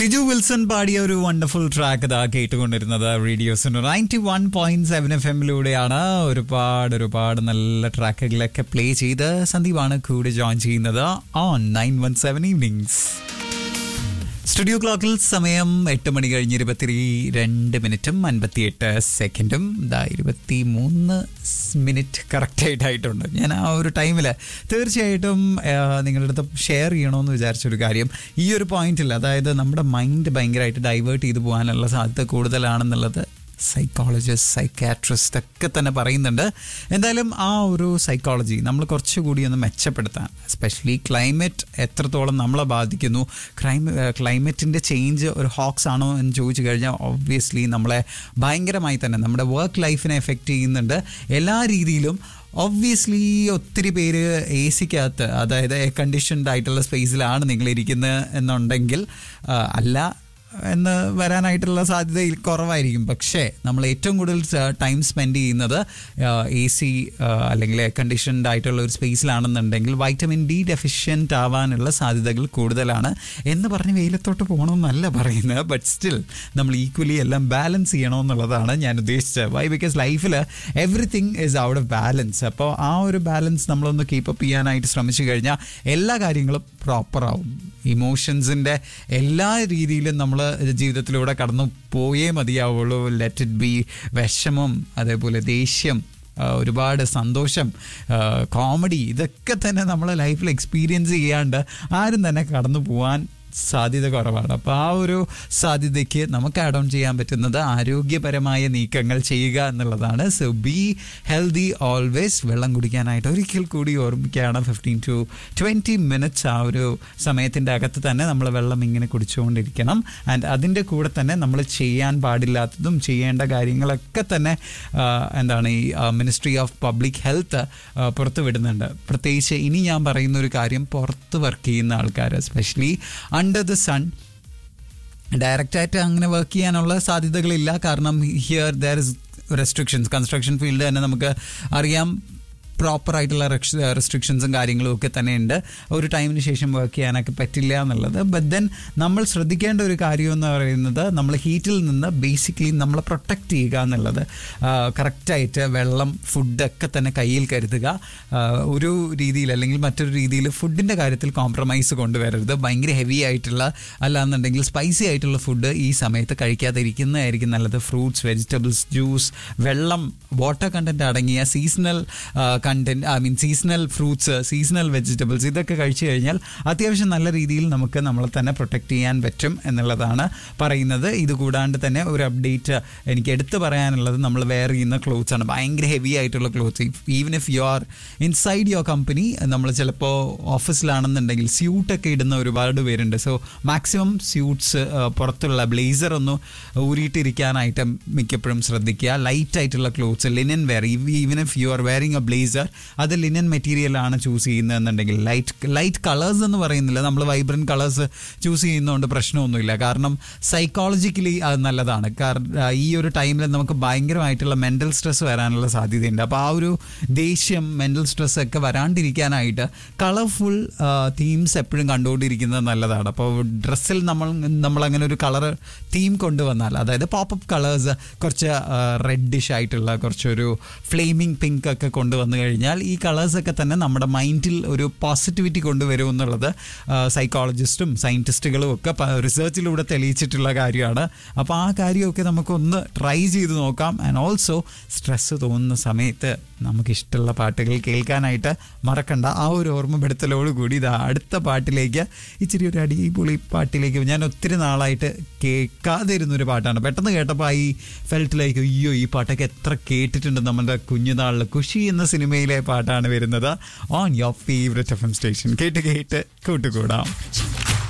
Siju Wilson പാടിയ ഒരു wonderful track ഇതാ കേട്ടുകൊണ്ടിരുന്നത് റേഡിയോസിന് ninety one point seven F എമ്മിലൂടെയാണ് ഒരുപാട് ഒരുപാട് നല്ല ട്രാക്കുകളൊക്കെ പ്ലേ ചെയ്ത് സന്ദീപാണ് കൂടെ ജോയിൻ ചെയ്യുന്നത് on nine one seven evenings studio ക്ലോക്കിൽ സമയം എട്ട് മണി കഴിഞ്ഞ് ഇരുപത്തി രണ്ട് മിനിറ്റും അൻപത്തിയെട്ട് സെക്കൻഡും ഇതാ ഇരുപത്തി മൂന്ന് മിനിറ്റ് കറക്റ്റായിട്ടായിട്ടുണ്ട് ഞാൻ ആ ഒരു ടൈമിൽ തീർച്ചയായിട്ടും ആ, നിങ്ങളുടെ അടുത്ത് ഷെയർ ചെയ്യണമെന്ന് വിചാരിച്ചൊരു കാര്യം ഈ ഒരു പോയിന്റിൽ അതായത് നമ്മുടെ മൈൻഡ് ഭയങ്കരമായിട്ട് ഡൈവേർട്ട് ചെയ്തു പോകാനുള്ള സാധ്യത കൂടുതലാണെന്നുള്ളത് സൈക്കോളജിസ്റ്റ് സൈക്കാട്രിസ്റ്റ് ഒക്കെ തന്നെ പറയുന്നുണ്ട് എന്തായാലും ആ ഒരു സൈക്കോളജി നമ്മൾ കുറച്ചുകൂടി ഒന്ന് മെച്ചപ്പെടുത്താൻ എസ്പെഷ്യലി ക്ലൈമറ്റ് എത്രത്തോളം നമ്മളെ ബാധിക്കുന്നു ക്ലൈമ ക്ലൈമറ്റിൻ്റെ ചേഞ്ച് ഒരു ഹോക്സ് ആണോ എന്ന് ചോദിച്ചു കഴിഞ്ഞാൽ ഒബ്വിയസ്ലി നമ്മളെ ഭയങ്കരമായി തന്നെ നമ്മുടെ വർക്ക് ലൈഫിനെ എഫക്റ്റ് ചെയ്യുന്നുണ്ട് എല്ലാ രീതിയിലും ഒബ്വിയസ്ലി ഒത്തിരി പേര് എ സിക്കകത്ത് അതായത് എയർ കണ്ടീഷൻഡ് ആയിട്ടുള്ള സ്പേസിലാണ് നിങ്ങൾ ഇരിക്കുന്നത് എന്നുണ്ടെങ്കിൽ ആ, അല്ല എന്ന് വരാനായിട്ടുള്ള സാധ്യത കുറവായിരിക്കും പക്ഷേ നമ്മൾ ഏറ്റവും കൂടുതൽ ടൈം സ്പെൻഡ് ചെയ്യുന്നത് എ സി അല്ലെങ്കിൽ എയർ കണ്ടീഷൻഡ് ആയിട്ടുള്ള ഒരു സ്പേസിലാണെന്നുണ്ടെങ്കിൽ വൈറ്റമിൻ ഡി ഡെഫിഷ്യൻ്റ് ആവാനുള്ള സാധ്യതകൾ കൂടുതലാണ് എന്ന് പറഞ്ഞ് വെയിലത്തോട്ട് പോകണമെന്നല്ല പറയുന്നത് ബട്ട് സ്റ്റിൽ നമ്മൾ ഈക്വലി എല്ലാം ബാലൻസ് ചെയ്യണമെന്നുള്ളതാണ് ഞാൻ ഉദ്ദേശിച്ചത് വൈ ബിക്കോസ് ലൈഫിൽ everything is out of balance അപ്പോൾ ആ ഒരു ബാലൻസ് നമ്മളൊന്ന് കീപ്പപ്പ് ചെയ്യാനായിട്ട് ശ്രമിച്ചു കഴിഞ്ഞാൽ എല്ലാ കാര്യങ്ങളും പ്രോപ്പറാവും ഇമോഷൻസിൻ്റെ എല്ലാ രീതിയിലും നമ്മൾ ജീവിതത്തിലൂടെ കടന്നു പോയേ മതിയാവുള്ളൂ ലെറ്റ് ഇറ്റ് ബി വിഷമം അതേപോലെ ദേഷ്യം ആ, ഒരുപാട് സന്തോഷം കോമഡി ഇതൊക്കെ തന്നെ നമ്മളെ ലൈഫിൽ എക്സ്പീരിയൻസ് ചെയ്യാണ്ട് ആരും തന്നെ കടന്നു പോകാൻ സാധ്യത കുറവാണ് അപ്പോൾ ആ ഒരു സാധ്യതയ്ക്ക് നമുക്ക് ആഡ് ഓൺ ചെയ്യാൻ പറ്റുന്നത് ആരോഗ്യപരമായ നീക്കങ്ങൾ ചെയ്യുക എന്നുള്ളതാണ് സോ ബി ഹെൽതി ഓൾവേസ് വെള്ളം കുടിക്കാനായിട്ട് ഒരിക്കൽ കൂടി ഓർമ്മിക്കുകയാണ് ഫിഫ്റ്റീൻ ടു ട്വൻറ്റി മിനിറ്റ്സ് ആ ഒരു സമയത്തിൻ്റെ അകത്ത് തന്നെ നമ്മൾ വെള്ളം ഇങ്ങനെ കുടിച്ചുകൊണ്ടിരിക്കണം ആൻഡ് അതിൻ്റെ കൂടെ തന്നെ നമ്മൾ ചെയ്യാൻ പാടില്ലാത്തതും ചെയ്യേണ്ട കാര്യങ്ങളൊക്കെ തന്നെ ആ, എന്താണ് ഈ മിനിസ്ട്രി ഓഫ് പബ്ലിക് ഹെൽത്ത് പുറത്ത് വിടുന്നുണ്ട് പ്രത്യേകിച്ച് ഇനി ഞാൻ പറയുന്ന ഒരു കാര്യം പുറത്ത് വർക്ക് ചെയ്യുന്ന ആൾക്കാർ എസ്പെഷ്യലി അണ്ടർ ദ സൺ ഡയറക്റ്റായിട്ട് അങ്ങനെ വർക്ക് ചെയ്യാനുള്ള സാധ്യതകളില്ല കാരണം here there is restrictions construction field തന്നെ നമുക്ക് അറിയാം പ്രോപ്പർ ആയിട്ടുള്ള റെസ്ട്രിക്ഷൻസും കാര്യങ്ങളും ഒക്കെ തന്നെ ഉണ്ട് ഒരു ടൈമിന് ശേഷം വർക്ക് ചെയ്യാനൊക്കെ പറ്റില്ല എന്നുള്ളത് ബട്ട് ദെൻ നമ്മൾ ശ്രദ്ധിക്കേണ്ട ഒരു കാര്യം എന്ന് പറയുന്നത് നമ്മൾ ഹീറ്റിൽ നിന്ന് ബേസിക്കലി നമ്മളെ പ്രൊട്ടക്റ്റ് ചെയ്യുക എന്നുള്ളത് കറക്റ്റായിട്ട് വെള്ളം ഫുഡൊക്കെ തന്നെ കയ്യിൽ കരുതുക ആ, ഒരു രീതിയിൽ അല്ലെങ്കിൽ മറ്റൊരു രീതിയിൽ ഫുഡിൻ്റെ കാര്യത്തിൽ കോംപ്രമൈസ് കൊണ്ടുവരരുത് ഭയങ്കര ഹെവി ആയിട്ടുള്ള അല്ലാന്നുണ്ടെങ്കിൽ സ്പൈസി ആയിട്ടുള്ള ഫുഡ് ഈ സമയത്ത് കഴിക്കാതിരിക്കുന്നതായിരിക്കും നല്ലത് ഫ്രൂട്ട്സ് വെജിറ്റബിൾസ് ജ്യൂസ് വെള്ളം വാട്ടർ കണ്ടന്റ് അടങ്ങിയ seasonal content I mean seasonal fruits seasonal vegetables ഇതൊക്കെ കഴിച്ചു കഴിഞ്ഞാൽ അത്യാവശ്യം നല്ല രീതിയിൽ നമുക്ക് നമ്മളെ തന്നെ പ്രൊട്ടക്റ്റ് ചെയ്യാൻ പറ്റും എന്നുള്ളതാണ് പറയുന്നത് ഇത് കൂടാണ്ട് തന്നെ ഒരു അപ്ഡേറ്റ് എനിക്ക് എടുത്തു പറയാനുള്ളത് നമ്മൾ വെയർ ചെയ്യുന്ന ക്ലോത്ത്സ് ആണ് ഭയങ്കര ഹെവി ആയിട്ടുള്ള clothes even if you are inside your company നമ്മൾ ചിലപ്പോൾ ഓഫീസിലാണെന്നുണ്ടെങ്കിൽ സ്യൂട്ടൊക്കെ ഇടുന്ന ഒരുപാട് പേരുണ്ട് സോ മാക്സിമം സ്യൂട്ട്സ് പുറത്തുള്ള ബ്ലേസർ ഒന്ന് ഊരിയിട്ടിരിക്കാനായിട്ട് മിക്കപ്പോഴും ശ്രദ്ധിക്കുക ലൈറ്റ് ആയിട്ടുള്ള clothes linen wear even if you are wearing a blazer അത് ലിനൻ മെറ്റീരിയൽ ആണ് ചൂസ് ചെയ്യുന്നതെന്നുണ്ടെങ്കിൽ ലൈറ്റ് ലൈറ്റ് കളേഴ്സ് എന്ന് പറയുന്നില്ല നമ്മൾ വൈബ്രന്റ് കളേഴ്സ് ചൂസ് ചെയ്യുന്നതുകൊണ്ട് പ്രശ്നമൊന്നുമില്ല കാരണം സൈക്കോളജിക്കലി അത് നല്ലതാണ് കാരണം ഈ ഒരു ടൈമിൽ നമുക്ക് ഭയങ്കരമായിട്ടുള്ള മെൻ്റൽ സ്ട്രെസ് വരാനുള്ള സാധ്യതയുണ്ട് അപ്പോൾ ആ ഒരു ദേഷ്യം മെൻ്റൽ സ്ട്രെസ് ഒക്കെ വരാണ്ടിരിക്കാനായിട്ട് കളർഫുൾ തീംസ് എപ്പോഴും കണ്ടുകൊണ്ടിരിക്കുന്നത് നല്ലതാണ് അപ്പോൾ ഡ്രസ്സിൽ നമ്മൾ നമ്മളങ്ങനെ ഒരു കളർ തീം കൊണ്ടുവന്നാൽ അതായത് പോപ്പപ്പ് കളേഴ്സ് കുറച്ച് റെഡിഷ് ആയിട്ടുള്ള കുറച്ചൊരു ഫ്ലെയിമിംഗ് പിങ്ക് ഒക്കെ കൊണ്ടുവന്നു കഴിഞ്ഞാൽ ഈ കളേഴ്സൊക്കെ തന്നെ നമ്മുടെ മൈൻഡിൽ ഒരു പോസിറ്റിവിറ്റി കൊണ്ടുവരും എന്നുള്ളത് സൈക്കോളജിസ്റ്റും സയൻറ്റിസ്റ്റുകളും ഒക്കെ റിസർച്ചിലൂടെ തെളിയിച്ചിട്ടുള്ള കാര്യമാണ് അപ്പോൾ ആ കാര്യമൊക്കെ നമുക്കൊന്ന് ട്രൈ ചെയ്ത് നോക്കാം ആൻഡ് ഓൾസോ സ്ട്രെസ്സ് തോന്നുന്ന സമയത്ത് നമുക്കിഷ്ടമുള്ള പാട്ടുകൾ കേൾക്കാനായിട്ട് മറക്കണ്ട ആ ഒരു ഓർമ്മപ്പെടുത്തലോട് കൂടി ഇത് അടുത്ത പാട്ടിലേക്ക് ഇച്ചിരി ഒരു അടിപൊളി പാട്ടിലേക്ക് ഞാൻ ഒത്തിരി നാളായിട്ട് കേൾക്കാതെ ഇരുന്നൊരു പാട്ടാണ് പെട്ടെന്ന് കേട്ടപ്പോൾ ഈ ഫെൽറ്റിലേക്ക് അയ്യോ ഈ പാട്ടൊക്കെ എത്ര കേട്ടിട്ടുണ്ട് നമ്മുടെ കുഞ്ഞുനാളിൽ ഖുഷി എന്ന സിനിമയിലെ പാട്ടാണ് വരുന്നത് on your favourite F M station കേട്ട് കേട്ട് കൂട്ടുകൂടാം